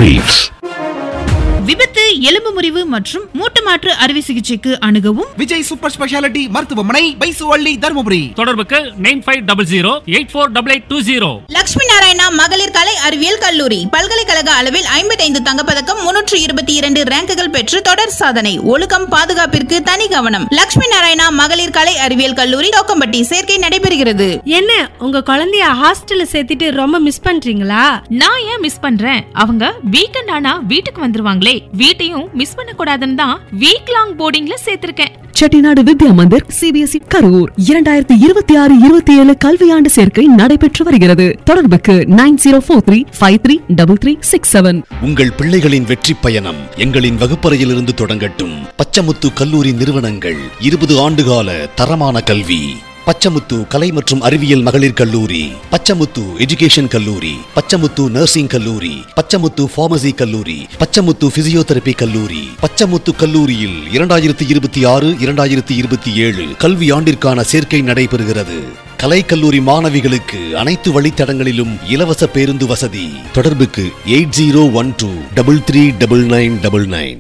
Briefs. விபத்து எலும்பு முறிவு மற்றும் மூட்டு மாற்று அறுவை சிகிச்சைக்கு அணுகவும் விஜய் சூப்பர் ஸ்பெஷாலிட்டி மருத்துவமனை பைசுவள்ளி தருமபுரி தொடர்புக்கு nine five double zero eight four double eight two zero Lakshmi Narayana மகளிர் கலை அறிவியல் கல்லூரி பல்கலைக்கழக அளவில் ஐம்பத்தைந்து தங்கப்பதக்கம் முன்னூற்று இருபத்தி இரண்டு ரேங்குகள் பெற்று தொடர் சாதனை ஒழுக்கம் பாதுகாப்பிற்கு தனி கவனம் லட்சுமி நாராயணா மகளிர் கலை அறிவியல் கல்லூரி தோக்கம்பட்டி சேர்க்கை நடைபெறுகிறது என்ன உங்க குழந்தைய ஹாஸ்டல்ல சேர்த்துட்டு ரொம்ப மிஸ் பண்றீங்களா நான் ஏன் மிஸ் பண்றேன் அவங்க வீக்கெண்ட் ஆனா வீட்டுக்கு வந்துருவாங்களே வீட்டையும் மிஸ் பண்ண கூடாதுன்னு தான் வீக் லாங் போர்டிங்ல சேர்த்திருக்கேன் செட்டிநாடு வித்யா மந்திர் சிபிஎஸ்இ கரூர் இரண்டாயிரத்தி இருபத்தி ஆறு இருபத்தி ஏழு கல்வியாண்டு சேர்க்கை நடைபெற்று வருகிறது தொடர்புக்கு nine zero four three five three double three six seven உங்கள் பிள்ளைகளின் வெற்றி பயணம் எங்களின் வகுப்பறையிலிருந்து தொடங்கட்டும் பச்சமுத்து கல்லூரி நிறுவனங்கள் இருபது ஆண்டுகால தரமான கல்வி பச்சமுத்து கலை மற்றும் அறிவியல் மகளிர் கல்லூரி பச்சமுத்து எஜுகேஷன் கல்லூரி பச்சமுத்து நர்சிங் கல்லூரி பச்சமுத்து பார்மசி கல்லூரி பச்சமுத்து பிசியோதெரபி கல்லூரி பச்சமுத்து கல்லூரியில் இரண்டாயிரத்தி இருபத்தி ஆறு இரண்டாயிரத்தி இருபத்தி ஏழு கல்வி ஆண்டிற்கான சேர்க்கை நடைபெறுகிறது கலைக்கல்லூரி மாணவிகளுக்கு அனைத்து வழித்தடங்களிலும் இலவச பேருந்து வசதி தொடர்புக்கு eight zero one two double three double nine double nine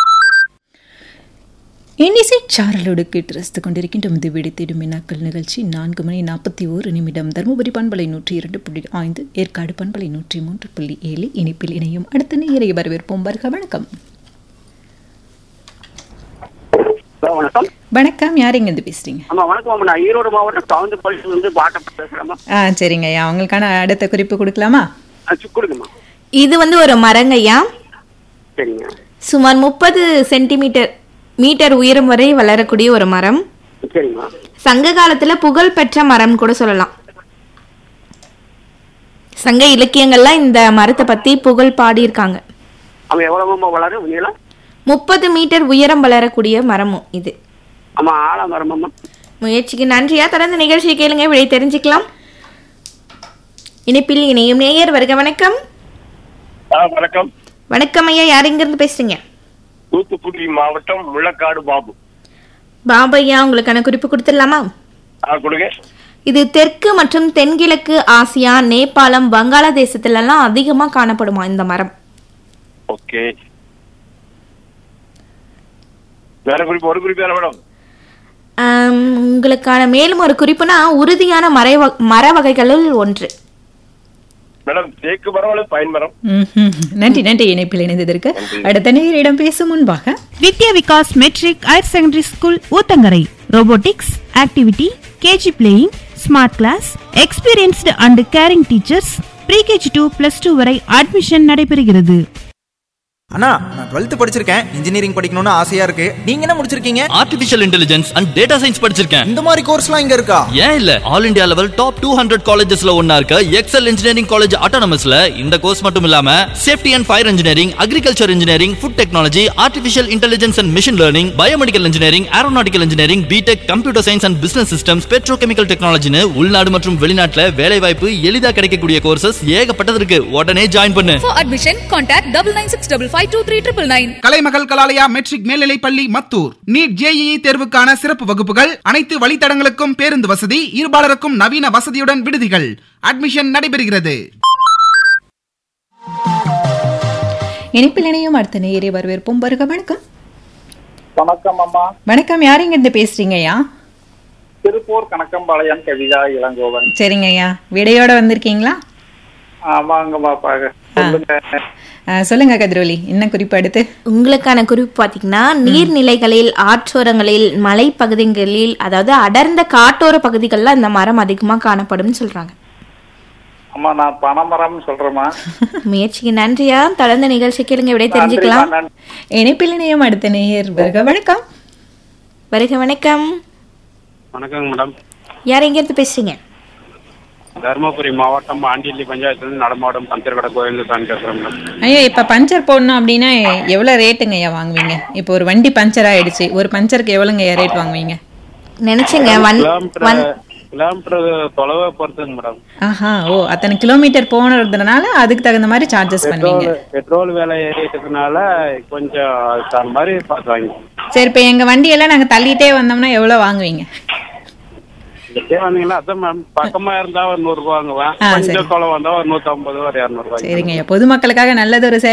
இன்னிசை சாரலோடு கேட்டு ரசித்துக் கொண்டிருக்கின்ற இது விடை தேடும் வினாக்கள் நிகழ்ச்சி நான்கு மணி நாற்பத்தி ஓரு நிமிடம் தருமபுரி பண்பலை நூற்றி இரண்டு புள்ளி ஐந்து ஏற்காடு பண்பலை நூற்றி மூன்று புள்ளி ஏழு இனிப்பில் இணையும் அடுத்த நேரை வரவேற்போம் வருக வணக்கம் வணக்கம் வணக்கம் யார் இருந்து பேசுறீங்க ஆமா வணக்கம் நான் ஈரோடு மாவட்டம் சாவந்தப்பள்ளியில இருந்து பாட்டம் பேசுறேம்மா ஆ சரிங்க ஐயா உங்களுக்கான அடுத்த குறிப்பு கொடுக்கலாமா அச்சு கொடுங்கம்மா இது வந்து ஒரு மரங்கய்யா சரிங்க சுமார் முப்பது சென்டிமீட்டர் மீட்டர் உயரம் வரை வளரக்கூடிய ஒரு மரம் சரிங்கம்மா சங்க காலத்துல புகழ் பெற்ற மரம் கூட சொல்லலாம் சங்க இலக்கியங்கள்லாம் இந்த மரத்தை பத்தி புகழ் பாடியிருக்காங்க அவன் எவ்வளவு வளரும் நீளம் முப்பது மீட்டர் உயரம் வளரக்கூடிய மரமும் இது ஆமா ஆழம் வரமாம்மா முயற்சிக்கு நன்றியா தொடர்ந்து நிகழ்ச்சியை கேளுங்க விடை தெரிஞ்சுக்கலாம் இணைப்பில் இணையும் நேயர் வருக வணக்கம் வணக்கம் வணக்கம் ஐயா யார் இருந்து பேசுறீங்க தூத்துக்குடி மாவட்டம் முள்ளக்காடு பாபு பாபையா உங்களுக்கான குறிப்பு கொடுத்துடலாமா ஆ கொடுங்க இது தெற்கு மற்றும் தென்கிழக்கு ஆசியா நேபாளம் வங்காளதேசத்துலலாம் அதிகமா காணப்படுமா இந்த மரம் ஓகே வேற குறிப்பு ஒரு குறிப்பு வேற மேடம் ஆம், உங்களுக்கான மேலும் ஒரு குறிப்புனா உறுதியான மர மர வகைகளுள் ஒன்று மேடம் தேக்கு மரம் அல்லது பைன் மரம் ம்ஹும். நன்றி நன்றி இணைப்பில் இணைந்ததற்கு அடுத்த நேரிடம் பேசும் முன்பாக Vidya Vikas matric higher secondary school Uthangarai robotics activity KG playing smart class experienced and caring teachers pre KG to plus two வரை அட்மிஷன் நடைபெறுகிறது அண்ணா நான் டுவெல்த் படிச்சிருக்கேன் இன்ஜினியரிங் படிக்கணும்னு ஆசையா இருக்கு நீங்க என்ன முடிச்சிருக்கீங்க artificial intelligence and data science படிச்சிருக்கேன் இந்த மாதிரி கோர்ஸ்லாம் இங்க இருக்கா ஏன் இல்ல all India level top two hundred காலேஜஸ்ல ஒன்னா இருக்க எக்ஸல் இன்ஜினியரிங் காலேஜ் ஆட்டோனமஸ்ல இந்த கோர்ஸ் மட்டும் இல்லாம safety and fire engineering agriculture engineering food technology artificial intelligence and machine learning biomedical engineering aeronautical engineering BTech computer science and business systems petrochemical டெக்னாலஜின்னு உள்நாடு மற்றும் வெளிநாட்டுல வேலை வாய்ப்பு எளிதா கிடைக்கக்கூடிய கோர்சஸ் ஏகப்பட்டது இருக்கு உடனே ஜாயின் பண்ணு For admission, contact double nine six double five two three triple nine. Kalaimagal Kalalaya matric மேல்நிலைப் பள்ளி மத்தூர் நீட் ஜேஇஇ தேர்வுக்கான சிறப்பு வகுப்புகள் அனைத்து வழித்தடங்களுக்கும் பேருந்து வசதி இருபாலருக்கும் நவீன வசதியுடன் விடுதிகள் அட்மிஷன் நடைபெறுகிறது இணைப்பில் இணையும் அடுத்த நேரை வரவேற்போம் வருக வணக்கம் வணக்கம் அம்மா வணக்கம் யார் இருந்து பேசுறீங்க ஐயா திருப்பூர் கணக்கம்பாளையம் கவிதா இளங்கோவன் சரிங்க ஐயா விடையோட வந்திருக்கீங்களா ஆமாங்கம்மா பாக்க சொல்லுங்க ஆ, சொல்லுங்க கதிரொலி என்ன குறிப்பு அடுத்து உங்களுக்கான குறிப்பு பாத்தீங்கன்னா நீர்நிலைகளில் ஆற்றோரங்களில் மலைப்பகுதிகளில் அதாவது அடர்ந்த காட்டோர பகுதிகளில் இந்த மரம் அதிகமா காணப்படும்னு சொல்றாங்க அம்மா நான் பனைமரம் சொல்றேம்மா முயற்சிக்கு நன்றியா தொடர்ந்து நிகழ்ச்சி கேளுங்க விடை தெரிஞ்சுக்கலாம் நன்றி. இணைப்பில் இணையும் அடுத்த நேயர் வருக வணக்கம் வருக வணக்கம் வணக்கங்க மேடம் யார் எங்க இருந்து பேசுறீங்க தருமபுரி மாவட்டம் ஆண்டியல்லி பஞ்சாயத்துல நடமாடும் பஞ்சர்கடை கோயில் தான் பேசுறேன் மேடம் ஐயா இப்ப பஞ்சர் போடணும் அப்படின்னா எவ்வளவு ரேட்டுங்க ஐயா வாங்குவீங்க இப்போ ஒரு வண்டி பஞ்சர் ஆயிடுச்சு ஒரு பஞ்சருக்கு எவ்வளவுங்க ஐயா ரேட் வாங்குவீங்க நினைச்சேங்க வன் கிலோமீட்டர் வன் கிலோமீட்டர் தொலைவை பொறுத்துங்க மேடம் ஆஹா ஓ அத்தனை கிலோமீட்டர் போனதுனால அதுக்கு தகுந்த மாதிரி சார்ஜஸ் பண்ணுவீங்க பெட்ரோல் பெட்ரோல் விலை ஏறிட்டதுனால கொஞ்சம் அதுக்கு தகுந்த மாதிரி பார்த்து வாங்கி சரி இப்ப எங்க வண்டியெல்லாம் நாங்க தள்ளிட்டே வந்தோம்னா எவ்வளவு வாங்குவீங்க இதே வந்தீங்கன்னா அதான் மேம் பக்கமா இருந்தா ஒரு நூறு ரூபா வாங்குவேன் ஆ, சரி. கொஞ்சம் தொலை வந்தா ஒரு நூத்தி ஐம்பது ஒரு இரநூறு ரூபாய் சரிங்க ஐயா பொதுமக்களுக்காக நல்லது ஒரு சேவை